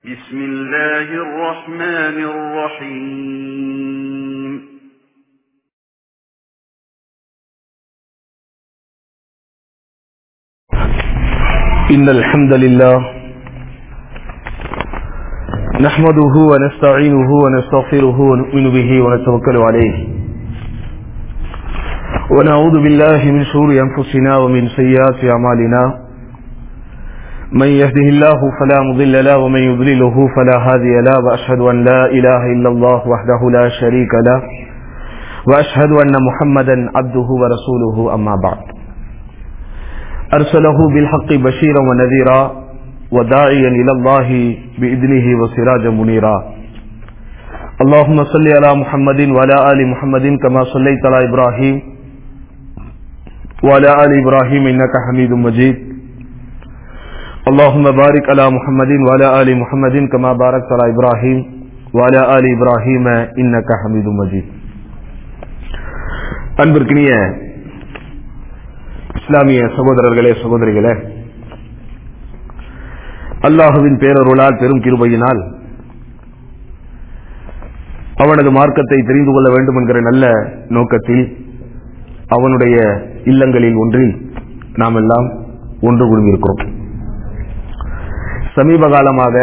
بسم الله الرحمن الرحيم إن الحمد لله نحمده ونستعينه ونستغفره ونؤمن به ونتوكل عليه ونعوذ بالله من شرور أنفسنا ومن سيئات أعمالنا من يهده الله فلا مضل له ومن يضلله فلا هادي له وأشهد أن لا إله إلا الله وحده لا شريك له وأشهد أن محمدا عبده ورسوله أما بعد أرسله بالحق بشيرا ونذيرا وداعيا إلى الله بإذنه وسراجا منيرا اللهم صل على محمد وعلى آل محمد كما صليت على إبراهيم وعلى آل إبراهيم إنك حميد مجيد اللهم بارك على محمد وعلى آل محمد كما باركت على إبراهيم وعلى آل إبراهيم إنك حميد مجيد அன்பிற்கினிய இஸ்லாமிய சகோதரர்களே சகோதரிகளே அல்லாஹுவின் பேரருளால் பெரும் கிருபையினால் அவனது மார்க்கத்தை தெரிந்து கொள்ள வேண்டும் என்கிற நல்ல நோக்கத்தில் அவனுடைய இல்லங்களில் ஒன்றில் நாம் எல்லாம் ஒன்று குழுமியிருக்கிறோம் சமீப காலமாக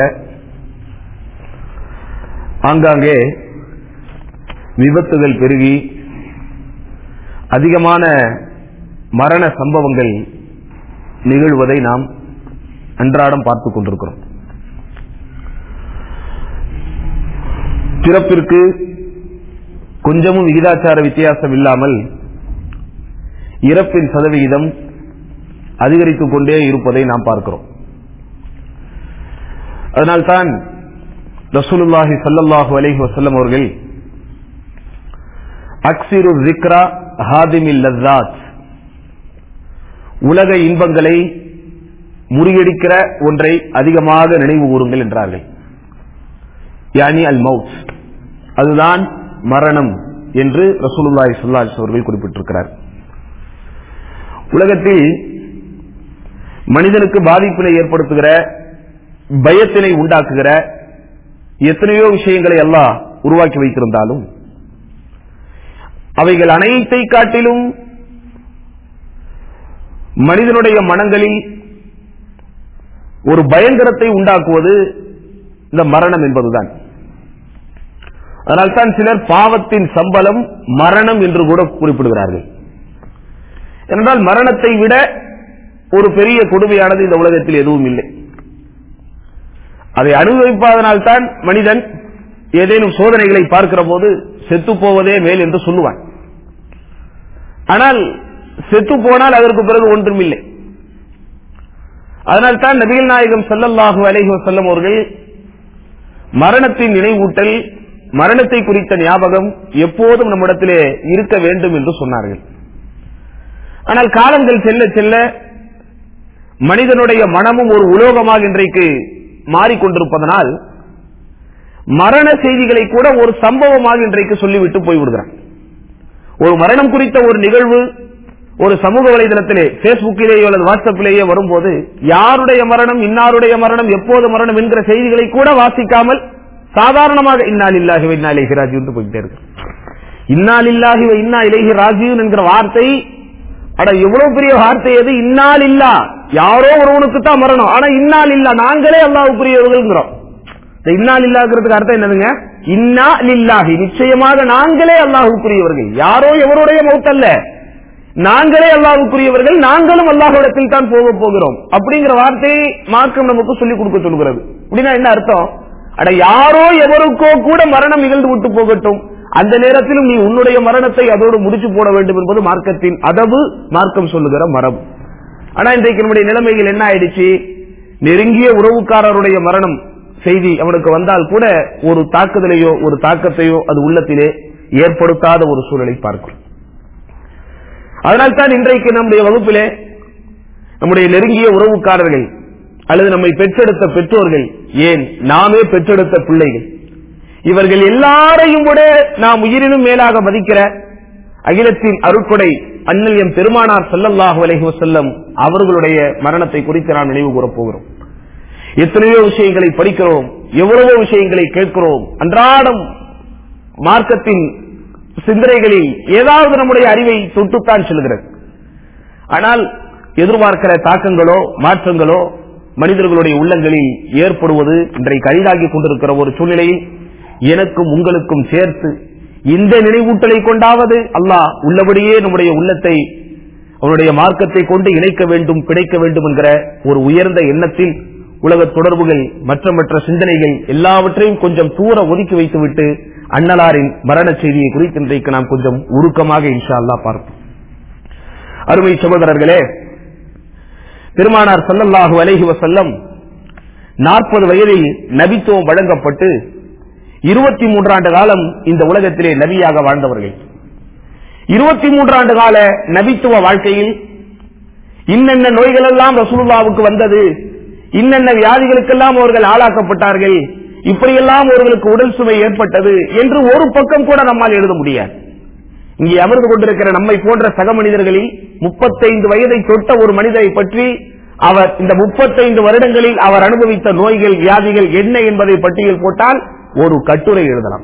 ஆங்காங்கே விபத்துகள் பெருகி அதிகமான மரண சம்பவங்கள் நிகழ்வதை நாம் அன்றாடம் பார்த்துக் கொண்டிருக்கிறோம் பிறப்பிற்கு கொஞ்சமும் விகிதாச்சார வித்தியாசம் இல்லாமல் இறப்பின் சதவிகிதம் அதிகரித்துக் கொண்டே இருப்பதை நாம் பார்க்கிறோம் அதனால்தான் ரசூலுல்லாஹி சல்லல்லாஹு அலைஹி வசல்லம் அவர்கள் அக்சிரு ஜிக்ரா ஹாதிமில் லஸ்ஸாத் உலக இன்பங்களை முறியடிக்கிற ஒன்றை அதிகமாக நினைவு கூறுங்கள் என்றார்கள் யானி அல் மவுத் அதுதான் மரணம் என்று ரசூலுல்லாஹி ஸல்லல்லாஹு அவர்கள் குறிப்பிட்டிருக்கிறார் உலகத்தில் மனிதனுக்கு பாதிப்பினை ஏற்படுத்துகிற பயத்தினை உண்டாக்குகிற எத்தனையோ விஷயங்களை எல்லாம் உருவாக்கி வைத்திருந்தாலும் அவைகள் அனைத்தை காட்டிலும் மனிதனுடைய மனங்களில் ஒரு பயங்கரத்தை உண்டாக்குவது இந்த மரணம் என்பதுதான் அதனால்தான் சிலர் பாவத்தின் சம்பளம் மரணம் என்று கூட குறிப்பிடுகிறார்கள் ஏனென்றால் மரணத்தை விட ஒரு பெரிய கொடுமையானது இந்த உலகத்தில் எதுவும் இல்லை அதை அனுபவிப்பதனால்தான் மனிதன் ஏதேனும் சோதனைகளை பார்க்கிற போது செத்து போவதே மேல் என்று சொல்லுவான் ஆனால் செத்து போனால் அதற்கு பிறகு ஒன்றும் இல்லை அதனால்தான் நபிகள் நாயகம் செல்லல்லாஹு அலைஹி வசல்லம் அவர்கள் மரணத்தின் நினைவூட்டல் மரணத்தை குறித்த ஞாபகம் எப்போதும் நம்மிடத்திலே இருக்க வேண்டும் என்று சொன்னார்கள் ஆனால் காலங்கள் செல்ல செல்ல மனிதனுடைய மனமும் ஒரு உலோகமாக இன்றைக்கு மாறிக்கொண்டிருப்பதனால் மரண செய்திகளை கூட ஒரு சம்பவமாக இன்றைக்கு சொல்லிவிட்டு போய்விடுகிறான் ஒரு மரணம் குறித்த ஒரு நிகழ்வு ஒரு சமூக வலைதளத்திலே பேஸ்புக்கிலேயோ அல்லது வாட்ஸ்அப்பிலேயோ வரும்போது யாருடைய மரணம் இன்னாருடைய மரணம் எப்போது மரணம் என்கிற செய்திகளை கூட வாசிக்காமல் சாதாரணமாக இன்னால் இல்லாஹி இன்னா இலேஹி ராஜீவ் போயிட்டே இருக்கு இன்னால் இல்லாஹி இன்னா இலேஹி ராஜீவ் என்கிற வார்த்தை அட எவ்வளவு பெரிய வார்த்தை எது இன்னால் இல்லா யாரோ ஒருவனுக்கு தான் மரணம் ஆனா இன்னால் இல்லா நாங்களே அல்லாவுக்குரியவர்கள்ங்கிறோம் இந்த இன்னால் இல்லாங்கிறதுக்கு அர்த்தம் என்னதுங்க இன்னா லில்லாஹி நிச்சயமாக நாங்களே அல்லாஹுக்குரியவர்கள் யாரோ எவருடைய மௌத்தல்ல நாங்களே அல்லாஹுக்குரியவர்கள் நாங்களும் அல்லாஹிடத்தில் தான் போக போகிறோம் அப்படிங்கிற வார்த்தையை மார்க்கம் நமக்கு சொல்லிக் கொடுக்க சொல்கிறது அப்படின்னா என்ன அர்த்தம் அட யாரோ எவருக்கோ கூட மரணம் நிகழ்ந்து விட்டு போகட்டும் அந்த நேரத்திலும் நீ உன்னுடைய மரணத்தை அதோடு முடிச்சு போட வேண்டும் என்பது மார்க்கத்தின் அதவு மார்க்கம் சொல்லுகிற மரபு ஆனா இன்றைக்கு நம்முடைய நிலைமைகள் என்ன ஆயிடுச்சு நெருங்கிய உறவுக்காரருடைய மரணம் செய்தி அவனுக்கு வந்தால் கூட ஒரு தாக்குதலையோ ஒரு தாக்கத்தையோ அது உள்ளத்திலே ஏற்படுத்தாத ஒரு சூழலை பார்க்கிறோம் அதனால்தான் இன்றைக்கு நம்முடைய வகுப்பிலே நம்முடைய நெருங்கிய உறவுக்காரர்கள் அல்லது நம்மை பெற்றெடுத்த பெற்றோர்கள் ஏன் நாமே பெற்றெடுத்த பிள்ளைகள் இவர்கள் எல்லாரையும் விட நாம் உயிரினும் மேலாக மதிக்கிற அகிலத்தின் அருட்கொடை அண்ணல் எம் பெருமானார் ஸல்லல்லாஹு அலைஹி வஸல்லம் அவர்களுடைய மரணத்தை குறித்து நாம் நினைவு கூறப் போகிறோம் எத்தனையோ விஷயங்களை படிக்கிறோம் எவ்வளவோ விஷயங்களை கேட்கிறோம் அன்றாடம் மார்க்கத்தின் சிந்தனைகளில் ஏதாவது நம்முடைய அறிவை தொட்டுத்தான் செல்கிறது ஆனால் எதிர்பார்க்கிற தாக்கங்களோ மாற்றங்களோ மனிதர்களுடைய உள்ளங்களில் ஏற்படுவது இன்றைக்கு அரிதாகி கொண்டிருக்கிற ஒரு சூழ்நிலையில் எனக்கும் உங்களுக்கும் சேர்த்து இந்த நினைவூட்டலை கொண்டாவது அல்லாஹ் உள்ளபடியே நம்முடைய உள்ளத்தை அவனுடைய மார்க்கத்தை கொண்டு இணைக்க வேண்டும் பிணைக்க வேண்டும் என்கிற ஒரு உயர்ந்த எண்ணத்தில் உலக தொடர்புகள் மற்ற மற்ற சிந்தனைகள் எல்லாவற்றையும் கொஞ்சம் தூர ஒதுக்கி வைத்துவிட்டு அன்னலாரின் மரண செய்தியை குறித்து இன்றைக்கு நாம் கொஞ்சம் உருக்கமாக இன்ஷா அல்லாஹ் பார்ப்போம் அருமை சகோதரர்களே பெருமானார் ஸல்லல்லாஹு அலைஹி வஸல்லம் நாற்பது வயதில் நபித்துவம் வழங்கப்பட்டு இருபத்தி மூன்றாண்டு காலம் இந்த உலகத்திலே நபியாக வாழ்ந்தவர்கள் இருபத்தி மூன்றாண்டு கால நபித்துவ வாழ்க்கையில் இன்னென்ன நோய்கள் எல்லாம் ரசூலுல்லாவுக்கு வந்தது இன்னென்ன வியாதிகளுக்கெல்லாம் அவர்கள் ஆளாக்கப்பட்டார்கள் இப்படியெல்லாம் அவர்களுக்கு உடல் சுமை ஏற்பட்டது என்று ஒரு பக்கம் கூட நம்மால் எழுத முடியாது இங்கே அமர்ந்து கொண்டிருக்கிற நம்மை போன்ற சக மனிதர்களில் முப்பத்தைந்து வயதை தொட்ட ஒரு மனிதரை பற்றி அவர் இந்த முப்பத்தைந்து வருடங்களில் அவர் அனுபவித்த நோய்கள் வியாதிகள் என்ன என்பதை பட்டியல் போட்டால் ஒரு கட்டுரை எழுதலாம்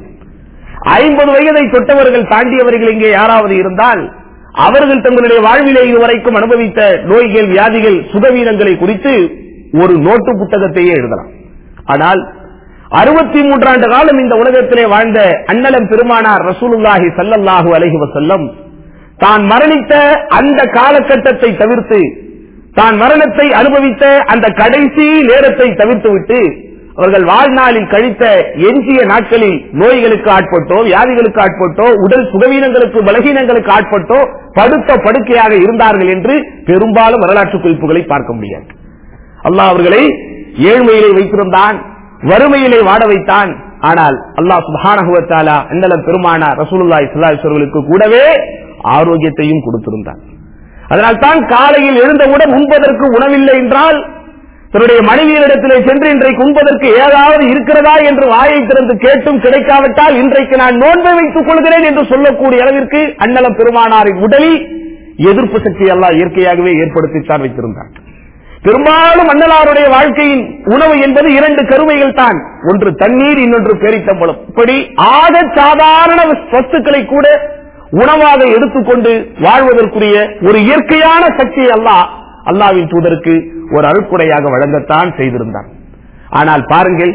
ஐம்பது வயதை தொட்டவர்கள் தாண்டியவர்கள் இங்கே யாராவது இருந்தால் அவர்கள் தங்களுடைய வாழ்விலே இதுவரைக்கும் அனுபவித்த நோய்கள் வியாதிகள் சுகவீனங்களை குறித்து ஒரு நோட்டு புத்தகத்தையே எழுதலாம் ஆனால் அறுபத்தி மூன்றாண்டு காலம் இந்த உலகத்திலே வாழ்ந்த அண்ணலம் பெருமானார் ரசூலுல்லாஹி ஸல்லல்லாஹு அலைஹி வஸல்லம் தான் மரணித்த அந்த காலகட்டத்தை தவிர்த்து தான் மரணத்தை அனுபவித்த அந்த கடைசி நேரத்தை தவிர்த்துவிட்டு அவர்கள் வாழ்நாளில் கழித்த எஞ்சிய நாட்களில் நோய்களுக்கு ஆட்பட்டோ வியாதிகளுக்கு ஆட்பட்டோ உடல் சுகவீனங்களுக்கு பலகீனங்களுக்கு ஆட்பட்டோ படுத்த படுக்கையாக இருந்தார்கள் என்று பெரும்பாலும் வரலாற்று குறிப்புகளை பார்க்க முடியாது அல்லாஹ் அவர்களை ஏழ்மையிலே வைத்திருந்தான் வறுமையிலே வாட வைத்தான் ஆனால் அல்லாஹ் சுபானகுவத்தாலா அண்ணலம் பெருமானா ரசூலுல்லாய் அவர்களுக்கு கூடவே ஆரோக்கியத்தையும் கொடுத்திருந்தார் அதனால் தான் காலையில் எழுந்தவுடன் உண்பதற்கு உணவில்லை என்றால் தன்னுடைய மனைவியரிடத்திலே சென்று இன்றைக்கு உண்பதற்கு ஏதாவது இருக்கிறதா என்று வாயை திறந்து கேட்டும் கிடைக்காவிட்டால் இன்றைக்கு நான் நோன்பை வைத்துக் கொள்கிறேன் என்று சொல்லக்கூடிய அளவிற்கு அண்ணலம் பெருமானாரின் உடலில் எதிர்ப்பு சக்தி எல்லாம் இயற்கையாகவே ஏற்படுத்தித்தான் வைத்திருந்தார் பெரும்பாலும் அண்ணலாருடைய வாழ்க்கையின் உணவு என்பது இரண்டு கருமைகள் தான் ஒன்று தண்ணீர் இன்னொன்று பேரித்தம்பளம் இப்படி ஆக சாதாரண சொத்துக்களை கூட உணவாக எடுத்துக்கொண்டு வாழ்வதற்குரிய ஒரு இயற்கையான சக்தியை அல்லாஹ் அல்லாவின் தூதருக்கு ஒரு அழுக்குடையாக வழங்கத்தான் செய்திருந்தார் ஆனால் பாருங்கள்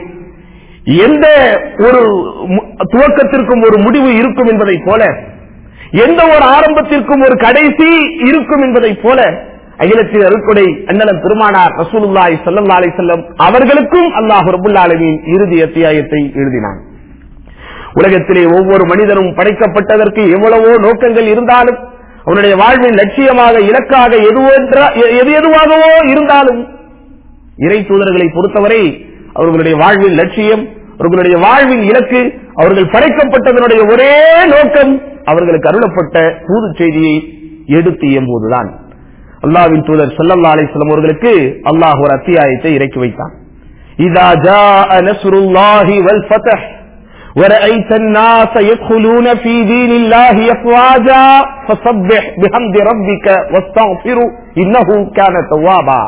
எந்த ஒரு மு- துவக்கத்திற்கும் ஒரு முடிவு இருக்கும் என்பதை போல எந்த ஒரு ஆரம்பத்திற்கும் ஒரு கடைசி இருக்கும் என்பதை போல அகிலத்தின் அருட்கொடை அண்ணலம் பெருமானார் ரசூலுல்லாஹி ஸல்லல்லாஹு அலைஹி வஸல்லம் அவர்களுக்கும் அல்லாஹ் ரப்பல் ஆலமீன் இறுதி அத்தியாயத்தை எழுதினான் உலகத்திலே ஒவ்வொரு மனிதனும் படைக்கப்பட்டதற்கு எவ்வளவோ நோக்கங்கள் இருந்தாலும் அவனுடைய வாழ்வின் லட்சியமாக இலக்காக எதுவென்ற- எது எதுவாகவோ இருந்தாலும் இறை தூதர்களை பொறுத்தவரை அவர்களுடைய வாழ்வின் லட்சியம் அவர்களுடைய வாழ்வின் இலக்கு அவர்கள் படைக்கப்பட்டதனுடைய ஒரே நோக்கம் அவர்களுக்கு அருளப்பட்ட தூது செய்தியை எடுத்து இயம்புவதுதான் அல்லாவின் தூதர் ஸல்லல்லாஹு அலைஹி வஸல்லம் அவர்களுக்கு அல்லாஹ் ஒரு அத்தியாயத்தை இறக்கி வைத்தான் இதா ஜாஅ நஸ்ருல்லாஹி வல் ஃபத்ஹ் ورأيت الناس يدخلون في دين الله أفواجا فسبح بحمد ربك واستغفره إنه كان توابا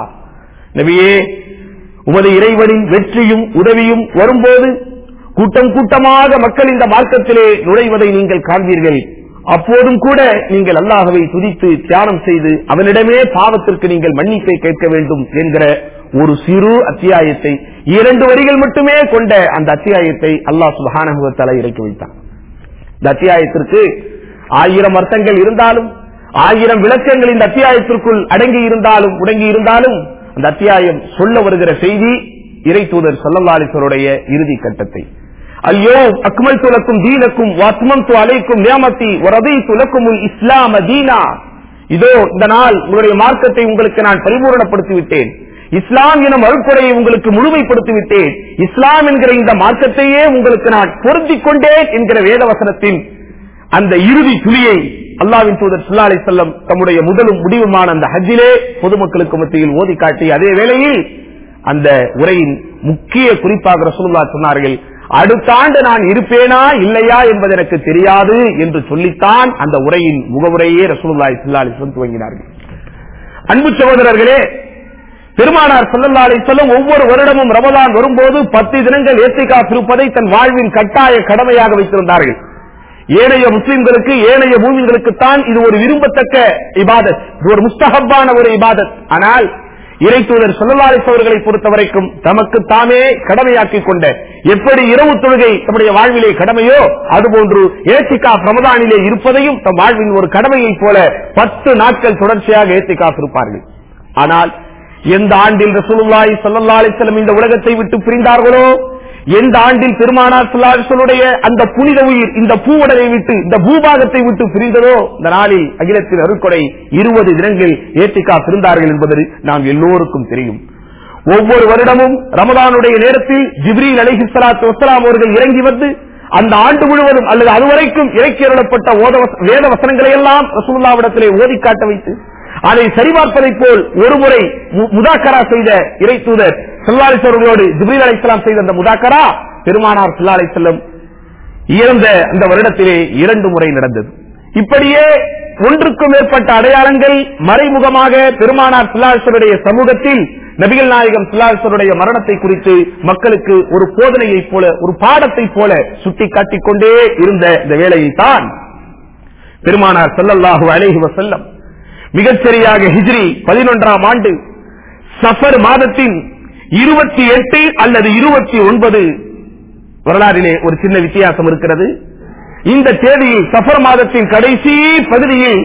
நபியே உமது இறைவனின் வெற்றியும் உதவியும் வரும்போது கூட்டம் கூட்டமாக மக்கள் இந்த மார்க்கத்திலே நுழைவதை நீங்கள் காண்பீர்கள் அப்போதும் கூட நீங்கள் அல்லாஹவை துதித்து தியானம் செய்து அவனிடமே பாவத்திற்கு நீங்கள் மன்னிப்பை கேட்க வேண்டும் என்கிற ஒரு சிறு அத்தியாயத்தை இரண்டு வரிகள் மட்டுமே கொண்ட அந்த அத்தியாயத்தை அல்லாஹ் சுபானுவத்தால இறக்கி வைத்தான் இந்த அத்தியாயத்திற்கு ஆயிரம் அர்த்தங்கள் இருந்தாலும் ஆயிரம் விளக்கங்கள் இந்த அத்தியாயத்திற்குள் அடங்கி இருந்தாலும் முடங்கி இருந்தாலும் அந்த அத்தியாயம் சொல்ல வருகிற செய்தி இறை தூதர் சொல்லல்லாலிசருடைய இறுதி கட்டத்தை ஐயோ அக்மல் துலக்கும் தீனக்கும் வாத்மம் து அலைக்கும் நியமத்தி வரதை துலக்கும் இஸ்லாம தீனா இதோ இந்த நாள் உங்களுடைய மார்க்கத்தை உங்களுக்கு நான் பரிபூரணப்படுத்தி விட்டேன் இஸ்லாம் எனும் அருட்கொடையை உங்களுக்கு முழுமைப்படுத்தி விட்டேன் இஸ்லாம் என்கிற இந்த மார்க்கத்தையே உங்களுக்கு நான் பொருந்திக் கொண்டேன் என்கிற வேதவசனத்தின் அந்த இறுதி துளியை அல்லாவின் தூதர் சுல்லா அலி செல்லம் தம்முடைய முதலும் முடிவுமான அந்த ஹஜ்ஜிலே பொதுமக்களுக்கு மத்தியில் ஓதி காட்டி அதே வேளையில் அந்த உரையின் முக்கிய குறிப்பாக ரசூலுல்லாஹ் சொன்னார்கள் அடுத்த ஆண்டு நான் இருப்பேனா இல்லையா என்பது எனக்கு தெரியாது என்று சொல்லித்தான் அந்த உரையின் முகவுரையே ரசூலுல்லாஹி ஸல்லல்லாஹு அலைஹி வஸல்லம் துவங்கினார்கள் அன்பு சகோதரர்களே பெருமானார் ஸல்லல்லாஹு அலைஹி வஸல்லம் ஒவ்வொரு வருடமும் ரமதான் வரும்போது பத்து தினங்கள் ஏத்திகாப் இருப்பதை தன் வாழ்வின் கட்டாய கடமையாக வைத்திருந்தார்கள் ஏனைய முஸ்லிம்களுக்கு ஏனைய மூமின்களுக்குத்தான் இது ஒரு விரும்பத்தக்க இபாதத் இது ஒரு முஸ்தஹப்பான ஒரு இபாதத் ஆனால் இறை தூதர் சொல்லலாரிஸ் அவர்களை பொறுத்தவரைக்கும் தமக்கு தாமே கடமையாக்கிக் கொண்ட எப்படி இரவு தொழுகை தம்முடைய வாழ்விலே கடமையோ அதுபோன்று ஏத்திகா ரமதானிலே இருப்பதையும் தம் வாழ்வின் ஒரு கடமையைப் போல பத்து நாட்கள் தொடர்ச்சியாக ஏத்திகாப் இருப்பார்கள் ஆனால் எந்த ஆண்டில் ரசூலுல்லாஹி ஸல்லல்லாஹு அலைஹி வஸல்லம் இந்த உலகத்தை விட்டு பிரிந்தார்களோ எந்த ஆண்டில் பெருமானார் சுல்லாசுடைய அந்த புனித உயிர் இந்த பூவடலை விட்டு இந்த பூபாகத்தை விட்டு பிரிந்ததோ இந்த நாளில் அகிலத்தின் அருட்கொடை இருபது தினங்கள் ஏத்திக்கா பிரிந்தார்கள் என்பது நாம் எல்லோருக்கும் தெரியும் ஒவ்வொரு வருடமும் ரமதானுடைய நேரத்தில் ஜிப்ரீல் அலைஹி ஸலாத்து வஸ்ஸலாம் அவர்கள் இறங்கி வந்து அந்த ஆண்டு முழுவதும் அல்லது அதுவரைக்கும் இறக்கி அருளப்பட்ட ஓத வச- வேத வசனங்களை எல்லாம் ரசூலுல்லாவிடத்திலே ஓதி காட்ட வைத்து அதை சரிபார்ப்பதைப் போல் ஒருமுறை மு- முதாக்கரா செய்த இறை தூதர் செல்லாலிஸ் அவர்களோடு ஜிப்ரீல் அலைஹிஸ்ஸலாம் செய்த அந்த முதாக்கரா பெருமானார் செல்லா செல்லம் இறந்த அந்த வருடத்திலே இரண்டு முறை நடந்தது இப்படியே ஒன்றுக்கும் மேற்பட்ட அடையாளங்கள் மறைமுகமாக பெருமானார் சிலாசருடைய சமூகத்தில் நபிகள் நாயகம் சிலாசருடைய மரணத்தை குறித்து மக்களுக்கு ஒரு போதனையைப் போல ஒரு பாடத்தைப் போல சுட்டிக்காட்டிக் கொண்டே இருந்த இந்த வேளையைத்தான் பெருமானார் ஸல்லல்லாஹு அலைஹி வஸல்லம் மிகச்சரியாக ஹிஜ்ரி பதினொன்றாம் ஆண்டு சஃபர் மாதத்தின் இருபத்தி எட்டு அல்லது இருபத்தி ஒன்பது வரலாறிலே ஒரு சின்ன வித்தியாசம் இருக்கிறது இந்த தேதியில் சஃபர் மாதத்தின் கடைசி பகுதியில்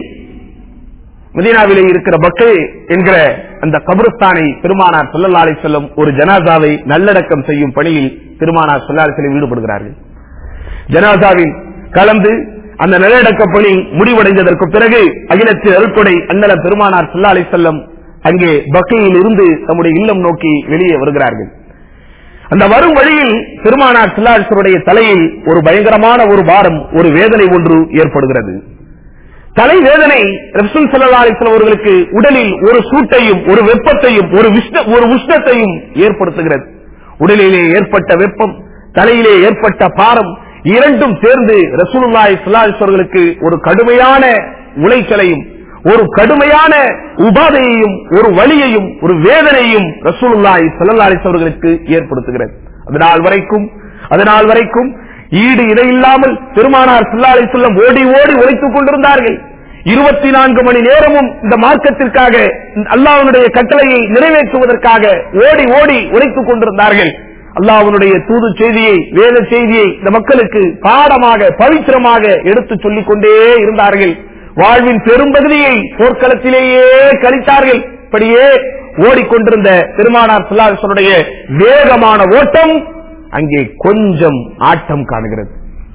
மதீனாவிலே இருக்கிற பக்கே என்கிற அந்த கபருஸ்தானை பெருமானார் ஸல்லல்லாஹு அலைஹி வஸல்லம் ஒரு ஜனாசாவை நல்லடக்கம் செய்யும் பணியில் பெருமானார் ஸல்லல்லாஹு அலைஹி வஸல்லம் ஈடுபடுகிறார்கள் ஜனாசாவில் கலந்து அந்த நல்லடக்க பணி முடிவடைந்ததற்கு பிறகு அகிலத்து அருட்கொடை அண்ணல பெருமானார் ஸல்லல்லாஹு அலைஹி வஸல்லம் அங்கே பக்கையில் இருந்து தம்முடைய இல்லம் நோக்கி வெளியே வருகிறார்கள் அந்த வரும் வழியில் பெருமானார் சில்லாசுடைய தலையில் ஒரு பயங்கரமான ஒரு பாரம் ஒரு வேதனை ஒன்று ஏற்படுகிறது தலை வேதனை ரசூல் ஸல்லல்லாஹு அலைஹி வஸல்லம் அவர்களுக்கு உடலில் ஒரு சூட்டையும் ஒரு வெப்பத்தையும் ஒரு விஷ்ண ஒரு உஷ்ணத்தையும் ஏற்படுத்துகிறது உடலிலே ஏற்பட்ட வெப்பம் தலையிலே ஏற்பட்ட பாரம் இரண்டும் சேர்ந்து ரசூலுல்லாஹி ஸல்லல்லாஹு அலைஹி வஸல்லம் அவர்களுக்கு ஒரு கடுமையான உளைச்சலையும் ஒரு கடுமையான உபாதையையும் ஒரு வலியையும் ஒரு வேதனையும் ரசூலுல்லாஹி ஸல்லல்லாஹு அலைஹி வஸல்லம் அவர்களுக்கு ஏற்படுத்துகிறது அதனால் வரைக்கும் அதனால் வரைக்கும் ஈடு இணையில்லாமல் பெருமானார் ஸல்லல்லாஹு அலைஹி வஸல்லம் ஓடி ஓடி உழைத்துக் கொண்டிருந்தார்கள் இருபத்தி நான்கு மணி நேரமும் இந்த மார்க்கத்திற்காக அல்லாஹ்வுடைய கட்டளையை நிறைவேற்றுவதற்காக ஓடி ஓடி உழைத்துக் கொண்டிருந்தார்கள் அல்லாஹ்வுடைய தூது செய்தியை வேத செய்தியை இந்த மக்களுக்கு பாடமாக பவித்திரமாக எடுத்து சொல்லிக் கொண்டே இருந்தார்கள் வாழ்வின் பெரும்பகுதியை போர்க்களத்திலேயே கழித்தார்கள் இப்படியே ஓடிக்கொண்டிருந்த பெருமானார் சுல்லாசனுடைய வேகமான ஓட்டம் அங்கே கொஞ்சம் ஆட்டம் காணுகிறது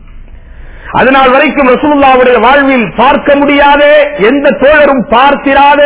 அதனால் வரைக்கும் ரசூலுல்லாவுடைய வாழ்வில் பார்க்க முடியாத எந்த தோழரும் பார்த்திராத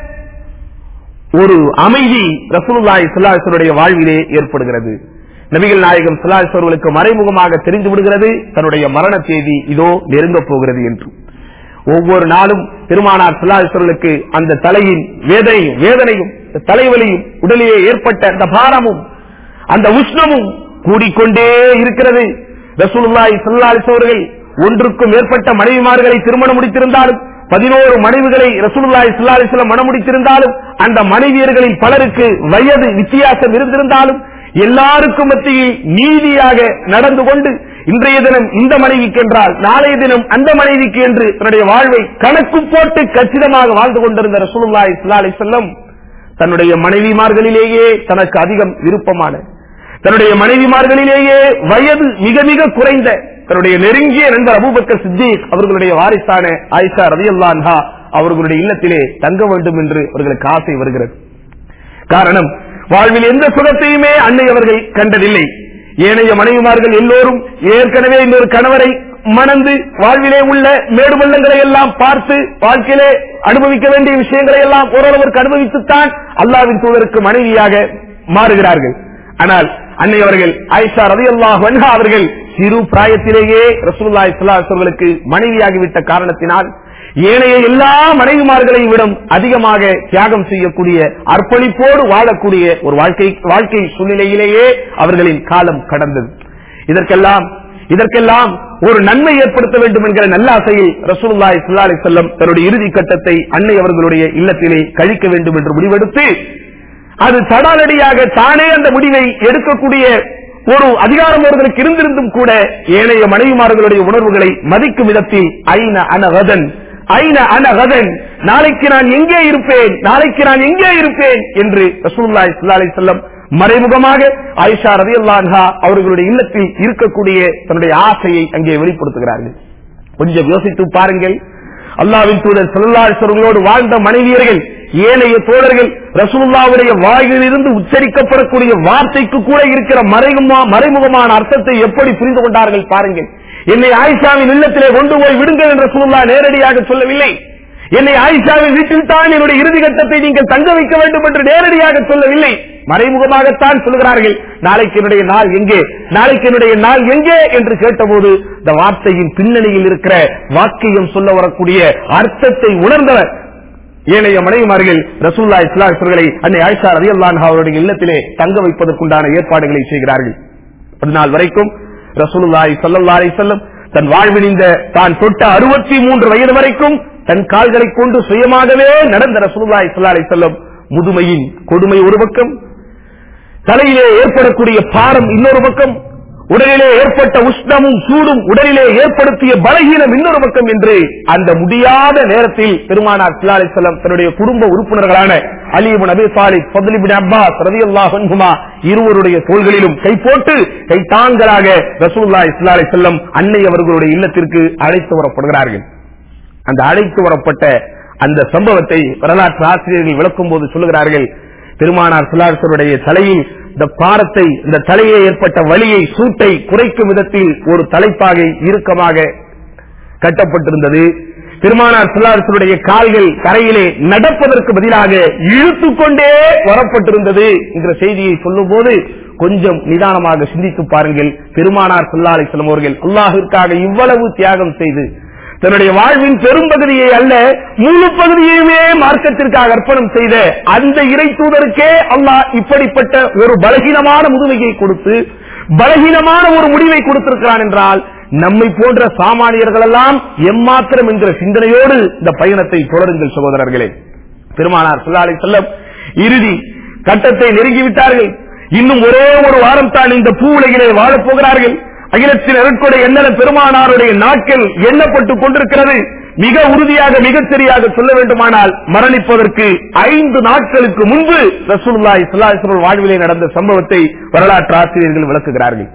ஒரு அமைதி ரசூலுல்லாஹி ஸல்லல்லாஹு வாழ்விலே ஏற்படுகிறது நபிகள் நாயகம் ஸல்லல்லாஹு அலைஹி அவர்களுக்கு மறைமுகமாக தெரிந்து விடுகிறது தன்னுடைய மரண தேதி இதோ நெருங்கப் போகிறது என்று ஒவ்வொரு நாளும் பெருமானார் சிலாசர்களுக்கு அந்த தலையின் வேதனையும் வேதனையும் தலைவலியும் உடலிலே ஏற்பட்ட அந்த பாரமும் அந்த உஷ்ணமும் கூடிக்கொண்டே இருக்கிறது ரசூலுல்லாஹி ஸல்லல்லாஹு அலைஹி அவர்கள் ஒன்றுக்கும் மேற்பட்ட மனைவிமார்களை திருமணம் முடித்திருந்தாலும் பதினோரு மனைவிகளை ரசூலுல்லாஹி ஸல்லல்லாஹு அலைஹி வஸல்லம் மனம் முடித்திருந்தாலும் அந்த மனைவியர்களில் பலருக்கு வயது வித்தியாசம் இருந்திருந்தாலும் எல்லாருக்கும் மத்தியில் நீதியாக நடந்து கொண்டு இன்றைய தினம் இந்த மனைவிக்கு என்றால் நாளைய தினம் அந்த மனைவிக்கு என்று தன்னுடைய வாழ்வை கணக்கு போட்டு கச்சிதமாக வாழ்ந்து கொண்டிருந்த ரசூலுல்லாஹி ஸல்லல்லாஹு அலைஹி வஸல்லம் தன்னுடைய மனைவிமார்களிலேயே தனக்கு அதிகம் விருப்பமான தன்னுடைய மனைவிமார்களிலேயே வயது மிக மிக குறைந்த தன்னுடைய நெருங்கிய நண்பர் அபூபக்கர் சித்திக் அவர்களுடைய வாரிசான ஆயிஷா ரதியல்லான்ஹா அவர்களுடைய இல்லத்திலே தங்க வேண்டும் என்று அவர்களுக்கு ஆசை வருகிறது காரணம் வாழ்வில் எந்த சுகத்தையுமே அன்னை அவர்கள் கண்டதில்லை ஏனைய மனைவிமார்கள் எல்லோரும் ஏற்கனவே இன்னொரு கணவரை மணந்து வாழ்விலே உள்ள மேடு பள்ளங்களை எல்லாம் பார்த்து வாழ்க்கையிலே அனுபவிக்க வேண்டிய விஷயங்களை எல்லாம் ஓரளவிற்கு அனுபவித்துத்தான் அல்லாவின் தூதருக்கு மனைவியாக மாறுகிறார்கள் ஆனால் அன்னை அவர்கள் ஆயிஷா ரவி அல்லாஹ் அவர்கள் சிறு பிராயத்திலேயே ரசூல்லாய் அவர்களுக்கு மனைவியாகிவிட்ட காரணத்தினால் ஏனைய எல்லா மனைவிமார்களையும் விடம் அதிகமாக தியாகம் செய்யக்கூடிய அர்ப்பணிப்போடு வாழக்கூடிய ஒரு வாழ்க்கை வாழ்க்கை சூழ்நிலையிலேயே அவர்களின் காலம் கடந்தது இதற்கெல்லாம் இதற்கெல்லாம் ஒரு நன்மை ஏற்படுத்த வேண்டும் என்கிற நல்லாசையில் ரசூலுல்லாஹி ஸல்லல்லாஹு அலைஹி வஸல்லம் தன்னுடைய இறுதி கட்டத்தை அன்னை அவர்களுடைய இல்லத்திலே கழிக்க வேண்டும் என்று முடிவெடுத்து அது தடாலடியாக தானே அந்த முடிவை எடுக்கக்கூடிய ஒரு அதிகாரம் அவர்களுக்கு இருந்திருந்தும் கூட ஏனைய மனைவிமார்களுடைய உணர்வுகளை மதிக்கும் விதத்தில் ஐன அனகதன் ஐன அனகதன் நாளைக்கு நான் எங்கே இருப்பேன் நாளைக்கு நான் எங்கே இருப்பேன் என்று ரசூலுல்லாஹி ஸல்லல்லாஹு அலைஹி வஸல்லம் மறைமுகமாக ஆயிஷா ரலியல்லாஹு அவர்களுடைய இல்லத்தில் இருக்கக்கூடிய தன்னுடைய ஆசையை அங்கே வெளிப்படுத்துகிறார்கள் கொஞ்சம் யோசித்து பாருங்கள் அல்லாவின் தூதர் செல்லாசர்களோடு வாழ்ந்த மனைவியர்கள் ஏனைய தோழர்கள் ரசூலுல்லாவுடைய வாயிலிருந்து உச்சரிக்கப்படக்கூடிய வார்த்தைக்கு கூட இருக்கிற மறைமுகமா- மறைமுகமான அர்த்தத்தை எப்படி புரிந்து கொண்டார்கள் பாருங்கள் என்னை ஆயிஷாவின் இல்லத்திலே கொண்டு போய் விடுங்கள் என்று ரசூலுல்லா நேரடியாக சொல்லவில்லை என்னை ஆயிஷாவின் வீட்டில் தான் என்னுடைய இறுதி கட்டத்தை நீங்கள் தங்க வைக்க வேண்டும் என்று நேரடியாக சொல்லவில்லை மறைமுகமாகத்தான் சொல்கிறார்கள் நாளைக்கு என்னுடைய நாள் எங்கே நாளைக்கு என்னுடைய நாள் எங்கே என்று கேட்டபோது இந்த வார்த்தையின் பின்னணியில் இருக்கிற வாக்கியம் சொல்ல வரக்கூடிய அர்த்தத்தை உணர்ந்தவர் ஏனைய மனைவிமார்கள் ரசூல்லா இஸ்லாமர்களை அன்னை ஆயிஷா ரவி அவருடைய இல்லத்திலே தங்க வைப்பதற்குண்டான ஏற்பாடுகளை செய்கிறார்கள் அதனால் வரைக்கும் ரசூலுல்லாஹி ஸல்லல்லாஹு அலைஹி வஸல்லம் தன் வாழ்வில் இந்த தான் தொட்ட அறுபத்தி மூன்று வயது வரைக்கும் தன் கால்களை கொண்டு சுயமாகவே நடந்த ரசூலுல்லாஹி ஸல்லல்லாஹு அலைஹி வஸல்லம் முதுமையின் கொடுமை ஒரு பக்கம் தலையிலே ஏற்படக்கூடிய பாரம் இன்னொரு பக்கம் உடலிலே ஏற்பட்ட உஷ்ணமும் சூடும் உடலிலே ஏற்படுத்திய பலகீனம் இன்னொரு பக்கம் என்று அந்த முடியாத நேரத்தில் பெருமானார் சிலாலை செல்லம் தன்னுடைய குடும்ப உறுப்பினர்களான அலிபுன் அபி சாலிப் ஃபதுலிபின் அப்பாஸ் ரதியல்லாஹு அன்ஹுமா இருவருடைய தோள்களிலும் கை போட்டு கை தாங்களாக ரசூலுல்லாஹி ஸல்லல்லாஹு அலைஹி வஸல்லம் அன்னை அவர்களுடைய இல்லத்திற்கு அழைத்து வரப்படுகிறார்கள் அந்த அழைத்து வரப்பட்ட அந்த சம்பவத்தை வரலாற்று ஆசிரியர்கள் விளக்கும் போது சொல்லுகிறார்கள் பெருமானார் சுலாசருடைய தலையில் இந்த பாரத்தை இந்த தலையே ஏற்பட்ட வலியை சூட்டை குறைக்கும் விதத்தில் ஒரு தலைப்பாகை இறுக்கமாக கட்டப்பட்டிருந்தது பெருமானார் சுல்லாசருடைய கால்கள் கரையிலே நடப்பதற்கு பதிலாக இழுத்துக் கொண்டே வரப்பட்டிருந்தது என்கிற செய்தியை சொல்லும் போது கொஞ்சம் நிதானமாக சிந்தித்து பாருங்கள் பெருமானார் சுல்லா அலிஸ்லம் அவர்கள் அல்லாஹிற்காக இவ்வளவு தியாகம் செய்து தன்னுடைய வாழ்வின் பெரும்பகுதியை அல்ல முழு பகுதியையுமே மார்க்கத்திற்காக அர்ப்பணம் செய்த அந்த இறை தூதருக்கே அல்லாஹ் இப்படிப்பட்ட ஒரு பலகீனமான முதுமையை கொடுத்து பலகீனமான ஒரு முடிவை கொடுத்திருக்கிறான் என்றால் நம்மை போன்ற சாமானியர்கள் எல்லாம் எம்மாத்திரம் என்கிற சிந்தனையோடு இந்த பயணத்தை தொடருங்கள் சகோதரர்களே பெருமானார் சொல்லாலை செல்லம் இறுதி கட்டத்தை நெருங்கிவிட்டார்கள் இன்னும் ஒரே ஒரு வாரம் தான் இந்த பூ உலகிலே வாழப் போகிறார்கள் அகிலத்தின் அருட்கொடை என்னென்ன பெருமானாருடைய நாட்கள் எண்ணப்பட்டுக் கொண்டிருக்கிறது மிக உறுதியாக மிகச் சரியாக சொல்ல வேண்டுமானால் மரணிப்பதற்கு ஐந்து நாட்களுக்கு முன்பு ரசூலுல்லாஹி ஸல்லல்லாஹு அலைஹி வஸல்லம் வாழ்விலே நடந்த சம்பவத்தை வரலாற்று ஆசிரியர்கள் விளக்குகிறார்கள்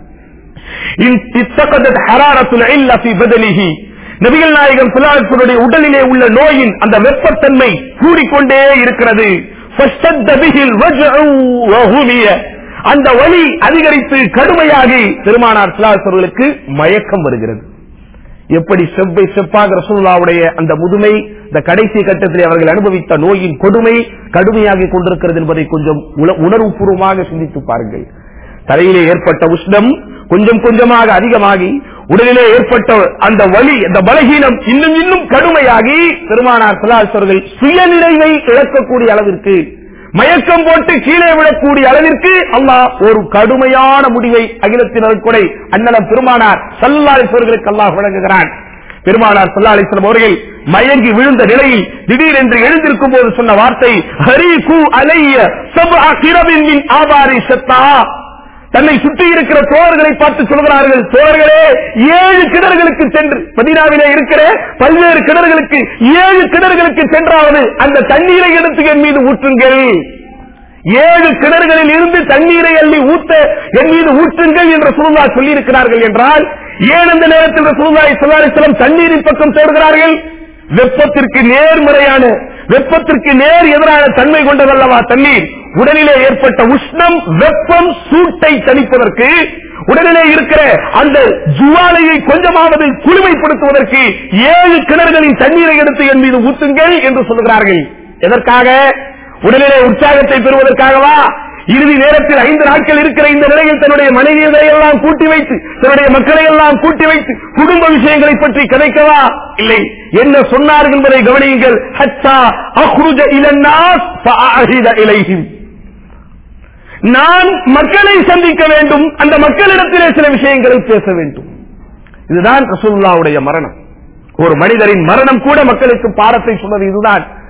இன் இத்தகதத் ஹராரத்துல் இல்ல ஃபீ பதனிஹி நபிகள் நாயகம் ஸல்லல்லாஹு உடலிலே உள்ள நோயின் அந்த வெப்பத்தன்மை கூடிக்கொண்டே இருக்கிறது ஃபஷ்தத்த பிஹில் வஜ்உ வஹுமிய அந்த வலி அதிகரித்து கடுமையாகி பெருமானார் சிலாசர்களுக்கு மயக்கம் வருகிறது எப்படி செவ்வை செப்பாக ரசூலுல்லாவுடைய அந்த முதுமை இந்த கடைசி கட்டத்தில் அவர்கள் அனுபவித்த நோயின் கொடுமை கடுமையாகி கொண்டிருக்கிறது என்பதை கொஞ்சம் உல- உணர்வுபூர்வமாக சிந்தித்து பாருங்கள் தலையிலே ஏற்பட்ட உஷ்ணம் கொஞ்சம் கொஞ்சமாக அதிகமாகி உடலிலே ஏற்பட்ட அந்த வலி அந்த பலகீனம் இன்னும் இன்னும் கடுமையாகி பெருமானார் சிலாசர்கள் சுயநினைவை இழக்கக்கூடிய அளவிற்கு மயக்கம் போட்டு கீழே விழக்கூடிய அளவிற்கு அல்லாஹ் ஒரு கடுமையான முடிவை அகிலத்தினர் கொடை அண்ணலம் பெருமானார் சல்லாசர்களுக்கு அல்லாஹ் வழங்குகிறான் பெருமானார் சல்லாலிஸ்லம் அவர்கள் மயங்கி விழுந்த நிலையில் திடீரென்று எழுந்திருக்கும் போது சொன்ன வார்த்தை ஹரி கு அலைய சபா கிரவின் மின் ஆபாரி சத்தா தன்னை சுற்றி இருக்கிற தோழர்களை பார்த்து சொல்கிறார்கள் தோழர்களே ஏழு கிணறுகளுக்கு சென்று மதீனாவிலே இருக்கிற பல்வேறு கிணறுகளுக்கு ஏழு கிணறுகளுக்கு சென்றாவது அந்த தண்ணீரை எடுத்து என் மீது ஊற்றுங்கள் ஏழு கிணறுகளில் இருந்து தண்ணீரை அள்ளி ஊத்த என் மீது ஊற்றுங்கள் என்று சுருந்தா சொல்லி இருக்கிறார்கள் என்றால் ஏன் அந்த நேரத்தில் சுருந்தாய் சொல்லாரிசலம் தண்ணீரின் பக்கம் தேடுகிறார்கள் வெப்பத்திற்கு நேர்மறையான வெப்பத்திற்கு நேர் எதிரான தன்மை கொண்டதல்லவா தண்ணீர் உடலிலே ஏற்பட்ட உஷ்ணம் வெப்பம் சூட்டை தணிப்பதற்கு உடலிலே இருக்கிற அந்த ஜுவாலையை கொஞ்சமாவது குளுமைப்படுத்துவதற்கு ஏழு கிணறுகளின் தண்ணீரை எடுத்து என் மீது ஊத்துங்கள் என்று சொல்கிறார்கள் எதற்காக உடலிலே உற்சாகத்தை பெறுவதற்காகவா இறுதி நேரத்தில் ஐந்து நாட்கள் இருக்கிற இந்த நிலையில் தன்னுடைய மனைவியரை எல்லாம் கூட்டி வைத்து தன்னுடைய மக்களை எல்லாம் கூட்டி வைத்து குடும்ப விஷயங்களை பற்றி கதைக்கவா இல்லை என்ன சொன்னார்கள் என்பதை கவனியுங்கள் ஹத்தா அஹ்ருஜ இலன்னாஸ் ஃபஅஹித இலைஹிம் நான் மக்களை சந்திக்க வேண்டும் அந்த மக்களிடத்திலே சில விஷயங்களை பேச வேண்டும் இதுதான் ரசூலுல்லாவுடைய மரணம் ஒரு மனிதரின் மரணம் கூட மக்களுக்கு பாடத்தை சொன்னது இதுதான்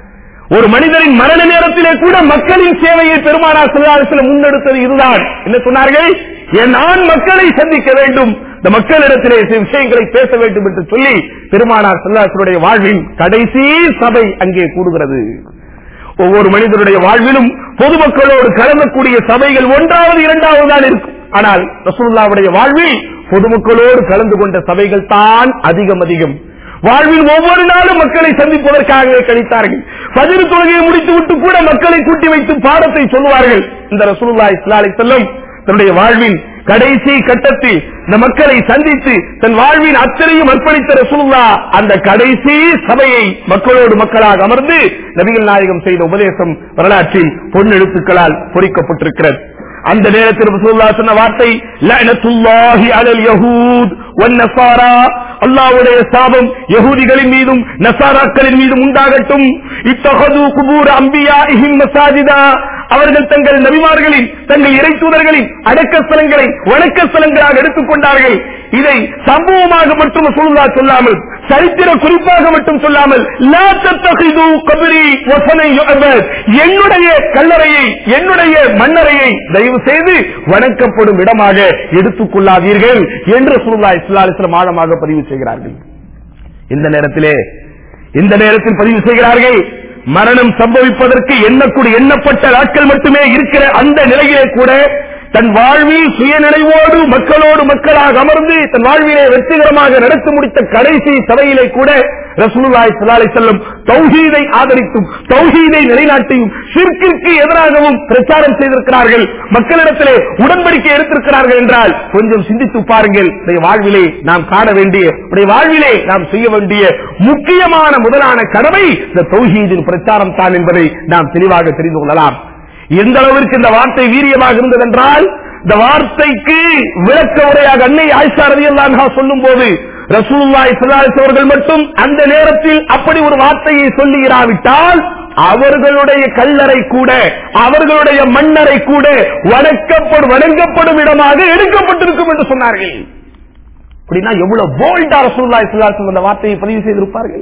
ஒரு மனிதரின் மரண நேரத்திலே கூட மக்களின் சேவையை பெருமானார் சில முன்னெடுத்தது இதுதான் என்ன சொன்னார்கள் என் நான் மக்களை சந்திக்க வேண்டும் இந்த மக்களிடத்திலே சில விஷயங்களை பேச வேண்டும் என்று சொல்லி பெருமானார் செல்லாசருடைய வாழ்வின் கடைசி சபை அங்கே கூடுகிறது ஒவ்வொரு மனிதனுடைய வாழ்விலும் பொதுமக்களோடு கலந்தக்கூடிய சபைகள் ஒன்றாவது இரண்டாவது தான் இருக்கும் ஆனால் ரசூல்லாவுடைய வாழ்வில் பொதுமக்களோடு கலந்து கொண்ட சபைகள் தான் அதிகம் அதிகம் வாழ்வில் ஒவ்வொரு நாளும் மக்களை சந்திப்பதற்காக கழித்தார்கள் பதில் தொழுகையை முடித்துவிட்டு கூட மக்களை கூட்டி வைத்து பாடத்தை சொல்லுவார்கள் இந்த ரசூல்லா இஸ்லாலை செல்லும் தன்னுடைய வாழ்வின் கடைசி கட்டத்தில் இந்த மக்களை சந்தித்து தன் வாழ்வின் அத்தனையும் அர்ப்பணித்த ரசூல்லா அந்த கடைசி சபையை மக்களோடு மக்களாக அமர்ந்து நபிகள் நாயகம் செய்த உபதேசம் வரலாற்றில் பொன்னெழுத்துக்களால் பொறிக்கப்பட்டிருக்கிறது அந்த நேரத்தில் ரசூலுல்லா சொன்ன வார்த்தை லஅனத்துல்லாஹி அலல் யஹூத் வன் நஸாரா அல்லாஹ்வுடைய சாபம் யகூதிகளின் மீதும் நசாராக்களின் மீதும் உண்டாகட்டும் இத்தகது குபூர் அம்பியாஇஹிம் மசாஜிதா அவர்கள் தங்கள் நபிமார்களின் தங்கள் இறை தூதர்களின் அடக்க ஸ்தலங்களை வணக்க ஸ்தலங்களாக எடுத்துக் கொண்டார்கள் இதை சம்பவமாக மட்டும் ரசூலுல்லா சொல்லாமல் சரித்திர குறிப்பாக மட்டும் சொல்லாமல் லா தத்தகிது கபரி வசனை யுஅபத். என்னுடைய கல்லறையை என்னுடைய மண்ணறையை தயவு செய்து வணக்கப்படும் இடமாக எடுத்துக் கொள்ளாதீர்கள் என்று ரசூலுல்லாஹி ஸல்லல்லாஹு அலைஹி வஸல்லம் ஆழமாக பதிவு செய்கிறார்கள் இந்த நேரத்திலே இந்த நேரத்தில் பதிவு செய்கிறார்கள் மரணம் சம்பவிப்பதற்கு எண்ணக்கூடிய எண்ணப்பட்ட நாட்கள் மட்டுமே இருக்கிற அந்த நிலையிலே கூட தன் வாழ்வில் சுயநினைவோடு மக்களோடு மக்களாக அமர்ந்து தன் வாழ்விலே வெற்றிகரமாக நடத்தி முடித்த கடைசி சபையிலே கூட ரசூலுல்லாஹி ஸல்லல்லாஹு அலைஹி வஸல்லம் தௌஹீதை ஆதரித்தும் தௌஹீதை நிலைநாட்டியும் ஷிர்கிற்கு எதிராகவும் பிரச்சாரம் செய்திருக்கிறார்கள் மக்களிடத்திலே உடன்படிக்கை எடுத்திருக்கிறார்கள் என்றால் கொஞ்சம் சிந்தித்து பாருங்கள் உடைய வாழ்விலே நாம் காண வேண்டிய உடைய வாழ்விலே நாம் செய்ய வேண்டிய முக்கியமான முதலான கடமை இந்த தௌஹீதின் பிரச்சாரம் தான் என்பதை நாம் தெளிவாக தெரிந்து கொள்ளலாம் எந்த அளவிற்கு இந்த வார்த்தை வீரியமாக இருந்தது என்றால் இந்த வார்த்தைக்கு விளக்க உரையாக அன்னை ஆயிஷா ரலியல்லாஹு சொல்லும் போது ரசூலுல்லாஹி ஸல்லல்லாஹு அலைஹி அவர்கள் மட்டும் அந்த நேரத்தில் அப்படி ஒரு வார்த்தையை சொல்லி இராவிட்டால் அவர்களுடைய கல்லறை கூட அவர்களுடைய மண்ணறை கூட வணக்கப்படும் வணங்கப்படும் இடமாக எடுக்கப்பட்டிருக்கும் என்று சொன்னார்கள் அப்படின்னா எவ்வளவு போல்டா ரசூலுல்லாஹி ஸல்லல்லாஹு அலைஹி அந்த வார்த்தையை பதிவு செய்திருப்பார்கள்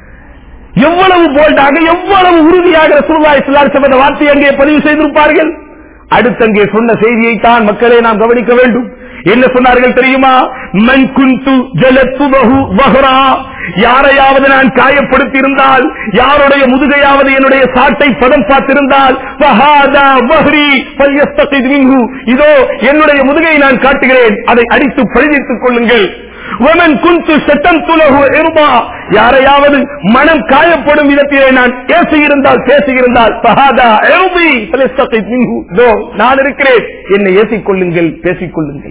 எவ்வளவு போல்டாக எவ்வளவு உறுதியாக ரசூலுல்லாஹி ஸல்லல்லாஹு அலைஹி வஸல்லம் அந்த வார்த்தையை அங்கே பதிவு செய்திருப்பார்கள் அடுத்து அங்கே சொன்ன செய்தியை தான் மக்களே நாம் கவனிக்க வேண்டும் என்ன சொன்னார்கள் தெரியுமா மன் குந்து ஜலத்துபஹு வஹ்ரா யாரையாவது நான் காயப்படுத்தி இருந்தால் யாருடைய முதுகையாவது என்னுடைய சாட்டை பதம் பார்த்திருந்தால் ஃபஹாதா வஹ்ரி ஃபல்யஸ்தகித் மின்ஹு இதோ என்னுடைய முதுகை நான் காட்டுகிறேன் அதை அடித்து பழிதித்துக் கொள்ளுங்கள் ومن كنت شتمت له ارضا யாரையாவது மனம் காயப்படும் விதத்திலே நான் பேசியிருந்தால் பேசியிருந்தால் فهذا ارضي فليستقد منه இதோ நான் இருக்கிறேன் என்னை ஏசிக் கொள்ளுங்கள் பேசிக் கொள்ளுங்கள்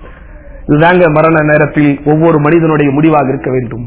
இதுதாங்க மரண நேரத்தில் ஒவ்வொரு மனிதனுடைய முடிவாக இருக்க வேண்டும்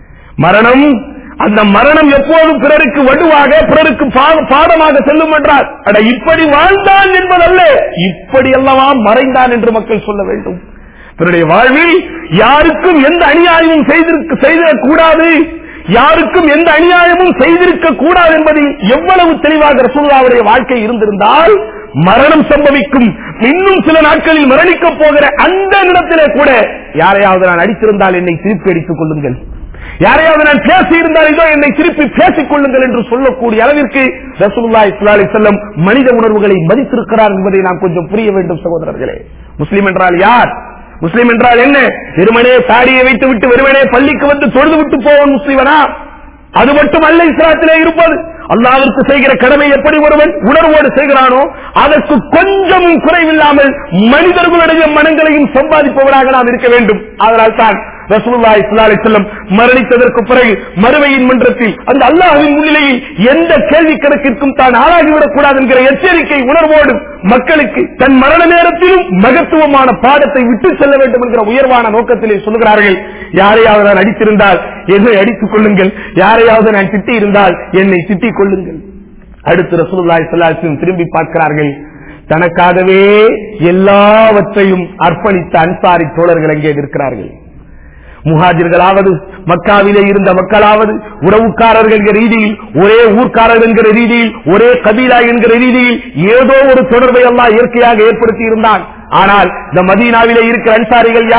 மரணம் அந்த மரணம் எப்போதும் பிறருக்கு வடுவாக பிறருக்கு பா- பாடமாக செல்லும் என்றார் அட இப்படி வாழ்ந்தான் என்பதல்ல இப்படி அல்லவா மறைந்தான் என்று மக்கள் சொல்ல வேண்டும் தன்னுடைய வாழ்வில் யாருக்கும் எந்த அநியாயமும் செய்திருக்க செய்திடக் கூடாது யாருக்கும் எந்த அநியாயமும் செய்திருக்க கூடாது என்பதில் எவ்வளவு தெளிவாக ரசூல்லாவுடைய வாழ்க்கை இருந்திருந்தால் மரணம் சம்பவிக்கும் இன்னும் சில நாட்களில் மரணிக்கப் போகிற அந்த நிலத்திலே கூட யாரையாவது நான் அடித்திருந்தால் என்னை திருப்பி அடித்துக் கொள்ளுங்கள் யாரையாவது நான் பேசி இருந்தால் இதோ என்னை திருப்பி பேசிக் கொள்ளுங்கள் என்று சொல்லக்கூடிய அளவிற்கு ரசூலுல்லாஹி ஸல்லல்லாஹு அலைஹி வஸல்லம் மனித உணர்வுகளை மதித்திருக்கிறார் என்பதை நாம் கொஞ்சம் புரிய வேண்டும் சகோதரர்களே முஸ்லிம் என்றால் யார் முஸ்லிம் என்றால் என்ன வெறுமனே தாடியை வைத்து விட்டு வெறுமனே பள்ளிக்கு வந்து தொழுது விட்டு போவன் முஸ்லிமனா அது மட்டும் அல்ல இஸ்லாத்திலே இருப்பது அல்லாவிற்கு செய்கிற கடமை எப்படி ஒருவன் உணர்வோடு செய்கிறானோ அதற்கு கொஞ்சமும் குறைவில்லாமல் மனிதர்களுடைய மனங்களையும் சம்பாதிப்பவராக நாம் இருக்க வேண்டும் அதனால் தான் ரசூலுல்லாஹி ஸல்லல்லாஹு அலைஹி வஸல்லம் மரணித்ததற்கு பிறகு மறுமையின் மன்றத்தில் அந்த அல்லாஹ்வின் முன்னிலையில் எந்த கேள்வி கணக்கிற்கும் தான் ஆளாகிவிடக் கூடாது என்கிற எச்சரிக்கை உணர்வோடு மக்களுக்கு தன் மரண நேரத்திலும் மகத்துவமான பாடத்தை விட்டு செல்ல வேண்டும் என்கிற உயர்வான நோக்கத்திலே சொல்லுகிறார்கள் யாரையாவது நான் அடித்திருந்தால் என்னை அடித்துக் கொள்ளுங்கள் யாரையாவது நான் திட்டி இருந்தால் என்னை திட்டிக் கொள்ளுங்கள் அடுத்து ரசூலுல்லாஹி ஸல்லல்லாஹு அலைஹி வஸல்லம் திரும்பி பார்க்கிறார்கள் தனக்காகவே எல்லாவற்றையும் அர்ப்பணித்த அன்சாரி தோழர்கள் அங்கே இருக்கிறார்கள் முஹாஜிர்களாவது மக்காவிலே இருந்த மக்களாவது உறவுக்காரர்கள் என்கிற ரீதியில் ஒரே ஊர்க்காரர் என்கிற ரீதியில் ஒரே கபீலா என்கிற ரீதியில் ஏதோ ஒரு தொடர்பை எல்லாம் இயற்கையாக ஏற்படுத்தி இருந்தான் ஆனால் இந்த மதீனாவிலே இருக்கிற அன்சாரிகள் யார்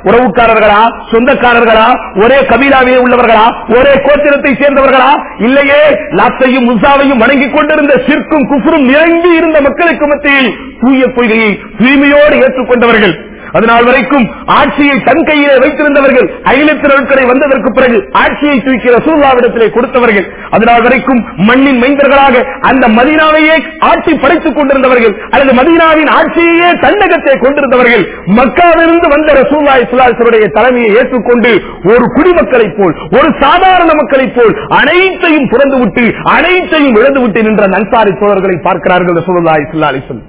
உறவுக்காரர்களா சொந்தக்காரர்களா ஒரே கபீலாவிலே உள்ளவர்களா ஒரே கோத்திரத்தை சேர்ந்தவர்களா இல்லையே லாத்தையும் முசாவையும் வணங்கிக் கொண்டிருந்த சிற்கும் குஃபரும் நிரம்பி இருந்த மக்களுக்கு மத்தியில் தூய கொள்கையை தூய்மையோடு ஏற்றுக்கொண்டவர்கள் அதனால் வரைக்கும் ஆட்சியை தன் கையிலே வைத்திருந்தவர்கள் அகிலத்து நாட்களை வந்ததற்கு பிறகு ஆட்சியை தூக்கி ரசூல்லாவிடத்திலே கொடுத்தவர்கள் அதனால் வரைக்கும் மண்ணின் மைந்தர்களாக அந்த மதீனாவையே ஆட்சி படைத்துக் கொண்டிருந்தவர்கள் அல்லது மதீனாவின் ஆட்சியையே தன்னகத்தை கொண்டிருந்தவர்கள் மக்காவிலிருந்து வந்த ரசூல்லா இஸ்லாசருடைய தலைமையை ஏற்றுக்கொண்டு ஒரு குடிமக்களைப் போல் ஒரு சாதாரண மக்களைப் போல் அனைத்தையும் புறந்துவிட்டு அனைத்தையும் இழந்துவிட்டு நின்ற நன்சாரி தோழர்களை பார்க்கிறார்கள் ரசூல்லா இஸ்லா அலிசன்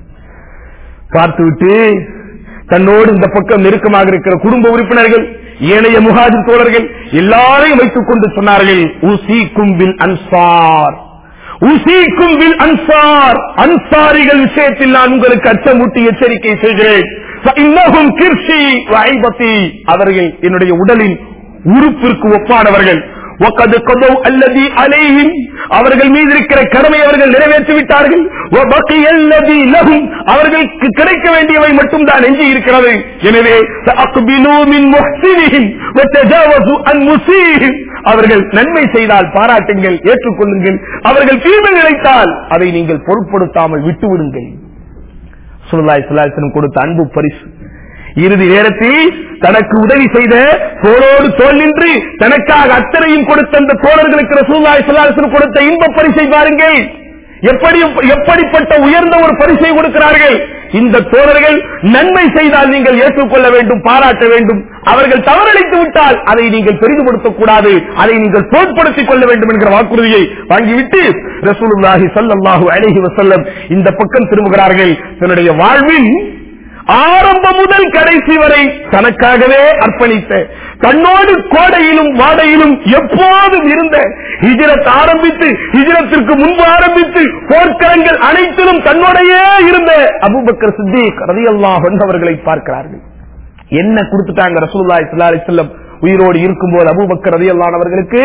பார்த்துவிட்டு தன்னோடு இந்த பக்கம் நெருக்கமாக இருக்கிற குடும்ப உறுப்பினர்கள் ஏனைய முகாஜிர் தோழர்கள் எல்லாரையும் வைத்துக் கொண்டு சொன்னார்கள் ஊசி கும்பில் அன்சார் ஊசி கும்பில் அன்சார் அன்சாரிகள் விஷயத்தில் நான் உங்களுக்கு அச்சமூட்டி எச்சரிக்கை செய்கிறேன் فإنهم கிர்ஷி வைபத்தி அவர்கள் என்னுடைய உடலின் உறுப்பிற்கு ஒப்பானவர்கள் وقد قضوا الذي عليهم அவர்கள் மீது இருக்கிற கடமை அவர்கள் நிறைவேற்றி விட்டார்கள் وبقي الذي لهم அவர்களுக்கு கிடைக்க வேண்டியவை மட்டும் தான் எஞ்சி இருக்கிறது எனவே فأقبلوا من محسنهم وتجاوزوا عن مسيئهم அவர்கள் நன்மை செய்தால் பாராட்டுங்கள் ஏற்றுக்கொள்ளுங்கள் அவர்கள் தீமை நினைத்தால் அதை நீங்கள் பொருட்படுத்தாமல் விட்டுவிடுங்கள் சுல்லாய் சுல்லாசனம் கொடுத்த அன்பு பரிசு இறுதி நேரத்தில் தனக்கு உதவி செய்த தோளோடு தோல் நின்று தனக்காக அத்தனையும் கொடுத்த அந்த தோழர்களுக்கு ரசூல்லாய் சுல்லாசனம் கொடுத்த இன்ப பரிசை பாருங்கள் எப்படி எப்படிப்பட்ட உயர்ந்த ஒரு பரிசை கொடுக்கிறார்கள் இந்த தோழர்கள் நன்மை செய்தால் நீங்கள் ஏற்றுக்கொள்ள வேண்டும் பாராட்ட வேண்டும் அவர்கள் தவறளித்து விட்டால் அதை நீங்கள் பெரிதுபடுத்தக் கூடாது அதை நீங்கள் தோற்படுத்திக் கொள்ள வேண்டும் என்கிற வாக்குறுதியை வாங்கிவிட்டு ரசூலுல்லாஹி ஸல்லல்லாஹு அலைஹி வஸல்லம் இந்த பக்கம் திரும்புகிறார்கள் தன்னுடைய வாழ்வின் ஆரம்பம் முதல் கடைசி வரை தனக்காகவே அர்ப்பணித்த தன்னோடு கோடையிலும் வாடையிலும் எப்போதும் இருந்த ஹிஜரத் ஆரம்பித்து ஹிஜரத்திற்கு முன்பு ஆரம்பித்து போர்க்களங்கள் அனைத்திலும் தன்னோடையே இருந்த அபூபக்கர் சித்திக் ரலியல்லாஹு அன்ஹு அவர்களை பார்க்கிறார்கள் என்ன கொடுத்துட்டாங்க ரசூலுல்லாஹி ஸல்லல்லாஹு அலைஹி வஸல்லம் உயிரோடு இருக்கும்போது அபூபக்கர் ரலியல்லாஹு அவர்களுக்கு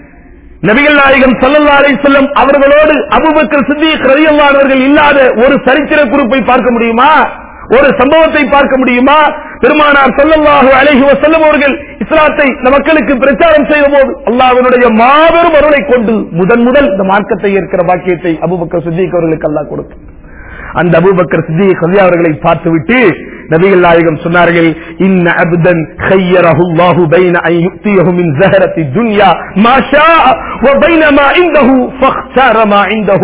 நபிகள் நாயகம் ஸல்லல்லாஹு அலைஹி வஸல்லம் அவர்களோடு அபூபக்கர் சித்திக் ரலியல்லாஹு அவர்கள் இல்லாத ஒரு சரித்திர குறிப்பை பார்க்க முடியுமா ஒரு சம்பவத்தை பார்க்க முடியுமா பெருமானார் ஸல்லல்லாஹு அலைஹி வஸல்லம் அவர்கள் இஸ்லாத்தை இந்த மக்களுக்கு பிரச்சாரம் செய்த போது அல்லாஹ்வினுடைய மாபெரும் அருளை கொண்டு முதன் முதல் இந்த மார்க்கத்தை ஏற்கிற பாக்கியத்தை அபூபக்கர் சித்திக் அவர்களுக்கு அல்லாஹ் கொடுத்தார் அந்த அபூபக்கர் சித்திக் ரலியா அவர்களை பார்த்துவிட்டு நபிகள் நாயகம் சொன்னார்கள் இன்ன அப்தன் خيره الله بين ان يؤتيه من زهرة الدنيا ما شاء وبين ما عنده فاختار ما عنده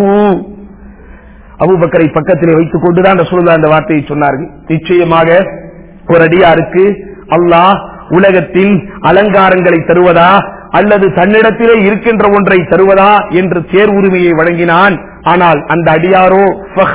அபூபக்கரை பக்கத்திலே வைத்துக் கொண்டுதான் ரசூலுல்லாஹ் அந்த வார்த்தையை சொன்னார்கள் நிச்சயமாக ஒரு அடியாருக்கு அல்லாஹ் உலகத்தின் அலங்காரங்களை தருவதா அல்லது தன்னிடத்திலே இருக்கின்ற ஒன்றை தருவதா என்று தேர்வுரிமையை வழங்கினான் ஆனால் அந்த அடியாரோ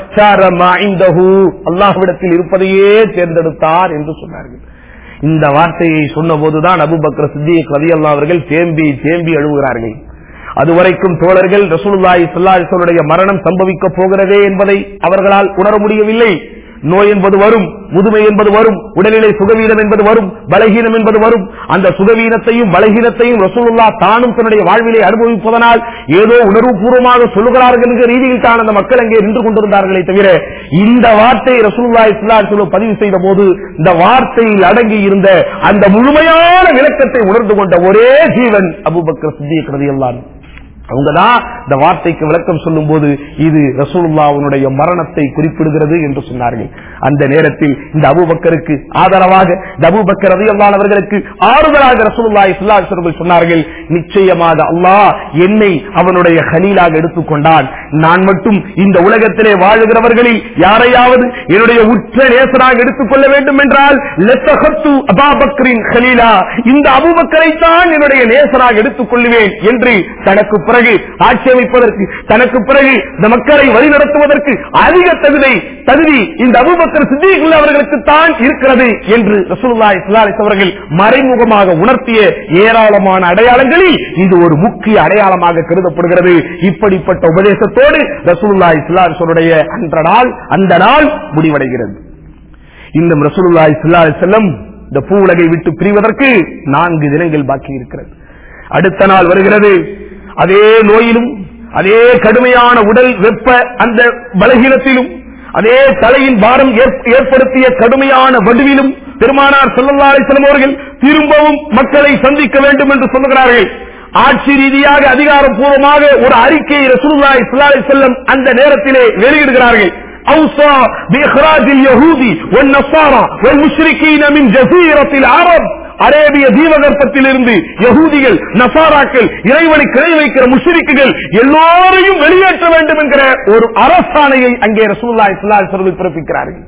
அல்லாஹ்விடத்தில் இருப்பதையே தேர்ந்தெடுத்தார் என்று சொன்னார்கள் இந்த வார்த்தையை சொன்ன போதுதான் அபுபக்கர் சித்திக் ரதி அல்லா அவர்கள் தேம்பி தேம்பி அழுகிறார்கள் அதுவரைக்கும் தோழர்கள் ரசூலுல்லாஹி ஸல்லல்லாஹு மரணம் சம்பவிக்க போகிறதே என்பதை அவர்களால் உணர முடியவில்லை நோய் என்பது வரும் முதுமை என்பது வரும் உடல்நிலை சுகவீனம் என்பது வரும் பலகீனம் என்பது வரும் அந்த சுகவீனத்தையும் பலகீனத்தையும் ரசூலுல்லா தானும் தன்னுடைய வாழ்விலே அனுபவிப்பதனால் ஏதோ உணர்வுபூர்வமாக சொல்லுகிறார்கள் என்ற ரீதியில் தான் அந்த மக்கள் அங்கே நின்று கொண்டிருந்தார்களே தவிர இந்த வார்த்தையை ரசூலுல்லா இஸ்லாம் பதிவு செய்த போது இந்த வார்த்தையில் அடங்கி இருந்த அந்த முழுமையான விளக்கத்தை உணர்ந்து கொண்ட ஒரே ஜீவன் அபுபக்கர் சித்திக் ரதியல்லான் அவங்கதான் இந்த வார்த்தைக்கு விளக்கம் சொல்லும் போது இது ரசூலுல்லாவுடைய மரணத்தை குறிப்பிடுகிறது என்று சொன்னார்கள் அந்த நேரத்தில் இந்த அபுபக்கருக்கு ஆதரவாக இந்த அபுபக்கர் ரதியல்லான் அவர்களுக்கு ஆறுதலாக ரசூலுல்லா இஸ்லாசர்கள் சொன்னார்கள் நிச்சயமாக அல்லாஹ் என்னை அவனுடைய ஹலீலாக எடுத்துக்கொண்டான் நான் மட்டும் இந்த உலகத்திலே வாழுகிறவர்களில் யாரையாவது என்னுடைய உற்ற நேசராக எடுத்துக்கொள்ள வேண்டும் என்றால் லெத்தகத்து அபாபக்கரின் ஹலீலா இந்த அபுபக்கரை தான் என்னுடைய நேசராக எடுத்துக் கொள்ளுவேன் என்று தனக்கு பிறகு ஆட்சி அமைப்பதற்கு தனக்கு பிறகு இந்த மக்களை வழிநடத்துவதற்கு அதிக தகுதி தகுதி இந்த அபுபக்கர் சித்திகள் அவர்களுக்கு தான் இருக்கிறது என்று ரசூலுல்லாஹி ஸல்லல்லாஹு அலைஹி அவர்கள் மறைமுகமாக உணர்த்திய ஏராளமான அடையாளங்களில் இது ஒரு முக்கிய அடையாளமாக கருதப்படுகிறது இப்படிப்பட்ட உபதேசத்தோடு ரசூலுல்லாஹி ஸல்லல்லாஹு அலைஹி வஸல்லுடைய அந்த நாள் அந்த நாள் முடிவடைகிறது இந்த ரசூலுல்லாஹி ஸல்லல்லாஹு அலைஹி வஸல்லம் இந்த பூ உலகை விட்டு பிரிவதற்கு நான்கு தினங்கள் பாக்கி இருக்கிறது அடுத்த நாள் வருகிறது அதே நோயிலும் அதே கடுமையான உடல் வெப்ப அந்த பலகீனத்திலும் அதே தலையின் பாரம் ஏற்- ஏற்படுத்திய கடுமையான வடுவிலும் பெருமானார் ஸல்லல்லாஹு அலைஹி வஸல்லம் அவர்கள் திரும்பவும் மக்களை சந்திக்க வேண்டும் என்று சொல்லுகிறார்கள் ஆட்சி ரீதியாக அதிகாரப்பூர்வமாக ஒரு அறிக்கையை ரசூலுல்லாஹி ஸல்லல்லாஹு அலைஹி வஸல்லம் அந்த நேரத்திலே வெளியிடுகிறார்கள் أوصى بإخراج اليهود والنصارى والمشركين من جزيرة العرب அரேபிய தீபகற்பத்திலிருந்து யகூதிகள் நசாராக்கள் இறைவனை கிளை வைக்கிற முஷரிக்குகள் எல்லோரையும் வெளியேற்ற வேண்டும் என்கிற ஒரு அரசாணையை அங்கே ரசூலுல்லாஹி ஸல்லல்லாஹு அலைஹி வஸல்லம் பிறப்பிக்கிறார்கள்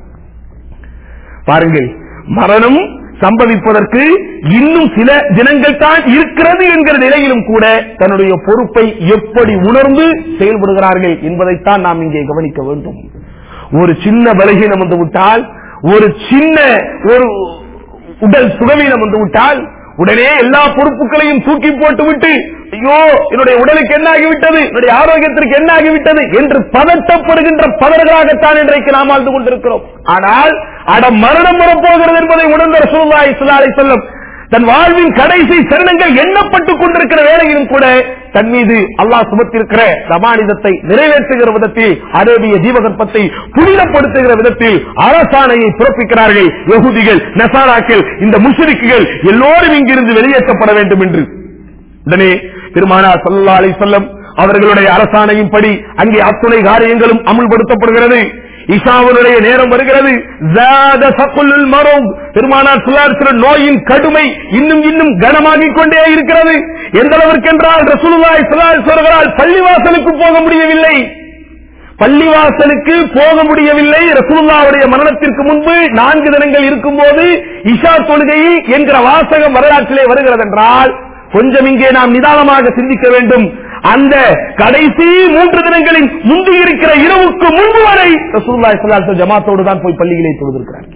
பாருங்கள் மரணம் சம்பவிப்பதற்கு இன்னும் சில தினங்கள் தான் இருக்கிறது என்கிற நிலையிலும் கூட தன்னுடைய பொறுப்பை எப்படி உணர்ந்து செயல்படுகிறார்கள் என்பதைத்தான் நாம் இங்கே கவனிக்க வேண்டும் ஒரு சின்ன பலகீனம் வந்து விட்டால் ஒரு சின்ன ஒரு உடல் சுகவீனம் வந்து விட்டால் உடனே எல்லா பொறுப்புகளையும் தூக்கி போட்டு விட்டு ஐயோ என்னுடைய உடலுக்கு என்ன ஆகிவிட்டது என்னுடைய ஆரோக்கியத்திற்கு என்ன ஆகிவிட்டது என்று பதட்டப்படுகின்ற பதர்களாகத்தான் இன்றைக்கு நாம் வாழ்ந்து கொண்டிருக்கிறோம் ஆனால் அட மரணம் வரப்போகிறது என்பதை உணர்ந்த ரசூலுல்லாஹி ஸல்லல்லாஹு அலைஹி வஸல்லம் தன் வாழ்வின் கடைசி சரணங்கள் எண்ணப்பட்டுக் கொண்டிருக்கிற வேளையிலும் கூட தன் மீது அல்லாஹ் சுமத்திருக்கிற சமானிதத்தை நிறைவேற்றுகிற விதத்தில் அரேபிய ஜீவகற்பத்தை புனிதப்படுத்துகிற விதத்தில் அரசாணையை பிறப்பிக்கிறார்கள் யகுதிகள் நசாராக்கள் இந்த முஷரிக்குகள் எல்லோரும் இங்கிருந்து வெளியேற்றப்பட வேண்டும் என்று உடனே பெருமானார் ஸல்லல்லாஹு அலைஹி வஸல்லம் அவர்களுடைய அரசாணையின்படி அங்கே அத்துணை காரியங்களும் அமுல்படுத்தப்படுகிறது இஷாவுடைய நேரம் வருகிறது ஜாத சக்குல்லுல் மரோம் பெருமானார் சுல்லாசிர நோயின் கடுமை இன்னும் இன்னும் கனமாகிக் கொண்டே இருக்கிறது எந்த அளவிற்கு என்றால் ரசூலுல்லாஹி ஸல்லல்லாஹு அலைஹி சொல்கிறால் பள்ளிவாசலுக்கு போக முடியவில்லை பள்ளிவாசலுக்கு போக முடியவில்லை ரசூலுல்லாவுடைய மரணத்திற்கு முன்பு நான்கு தினங்கள் இருக்கும்போது இஷா தொழுகை என்கிற வாசகம் வரலாற்றிலே வருகிறது என்றால் கொஞ்சம் இங்கே நாம் நிதானமாக சிந்திக்க வேண்டும் அந்த கடைசி மூன்று தினங்களின் முந்தி இருக்கிற இரவுக்கு முன்பு வரை ரசூலுல்லாஹி ஸல்லல்லாஹு அலைஹி வஸல்லம் ஜமாத்தோடு தான் போய் பள்ளிகளை தொழுதிருக்கிறார்கள்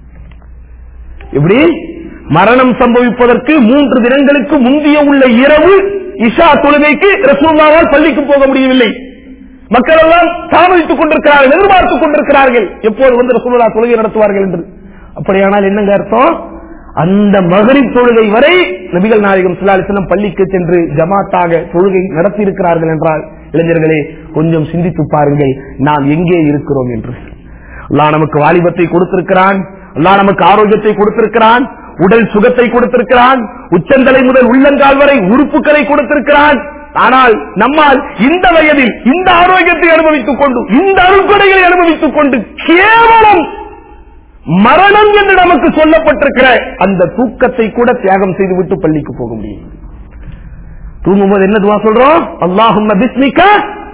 இப்படி மரணம் சம்பவிப்பதற்கு மூன்று தினங்களுக்கு முந்திய உள்ள இரவு இஷா தொழுகைக்கு ரசூல்லாவால் பள்ளிக்கு போக முடியவில்லை மக்கள் எல்லாம் தாமதித்துக் கொண்டிருக்கிறார்கள் எதிர்பார்த்துக் கொண்டிருக்கிறார்கள் எப்போது வந்து ரசூல்லா தொழுகை நடத்துவார்கள் என்று அப்படியானால் என்னங்க அர்த்தம் அந்த மகரிப் தொழுகை வரை நபிகள் நாயகம் சிலாலிசனம் பள்ளிக்கு சென்று ஜமாத்தாக தொழுகை நடத்தி இருக்கிறார்கள் என்றால் இளைஞர்களே கொஞ்சம் சிந்தித்து பாருங்கள் நாம் எங்கே இருக்கிறோம் என்று அல்லாஹ் நமக்கு வாலிபத்தை கொடுத்திருக்கிறான் அல்லாஹ் நமக்கு ஆரோக்கியத்தை கொடுத்திருக்கிறான் உடல் சுகத்தை கொடுத்திருக்கிறான் உச்சந்தலை முதல் உள்ளங்கால் வரை உறுப்புகளை கொடுத்திருக்கிறான் ஆனால் நம்மால் இந்த வயதில் இந்த ஆரோக்கியத்தை அனுபவித்துக் கொண்டு இந்த அறுக்கொடைகளை அனுபவித்துக் கொண்டு கேவலம் மரணம் என்று நமக்கு சொல்லப்பட்டிருக்கிற அந்த தூக்கத்தை கூட தியாகம் செய்துவிட்டு பள்ளிக்கு போக முடியும் தூங்கும்போது என்ன துவா சொல்றோம் அல்லாஹும் பிஸ்மிக்க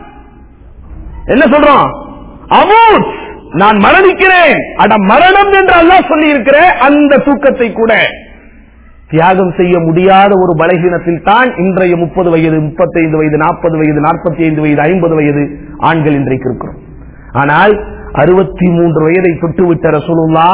என்ன சொல்றோம் அமூத் நான் மரணிக்கிறேன் அட மரணம் என்று அல்லாஹ் சொல்லி இருக்கிற அந்த தூக்கத்தை கூட தியாகம் செய்ய முடியாத ஒரு பலகீனத்தில் தான் இன்றைய முப்பது வயது முப்பத்தைந்து வயது நாற்பது வயது நாற்பத்தி ஐந்து வயது ஐம்பது வயது ஆண்கள் இன்றைக்கு இருக்கிறோம் ஆனால் அறுபத்தி மூன்று வயதை தொட்டுவிட்ட ரசூலுல்லா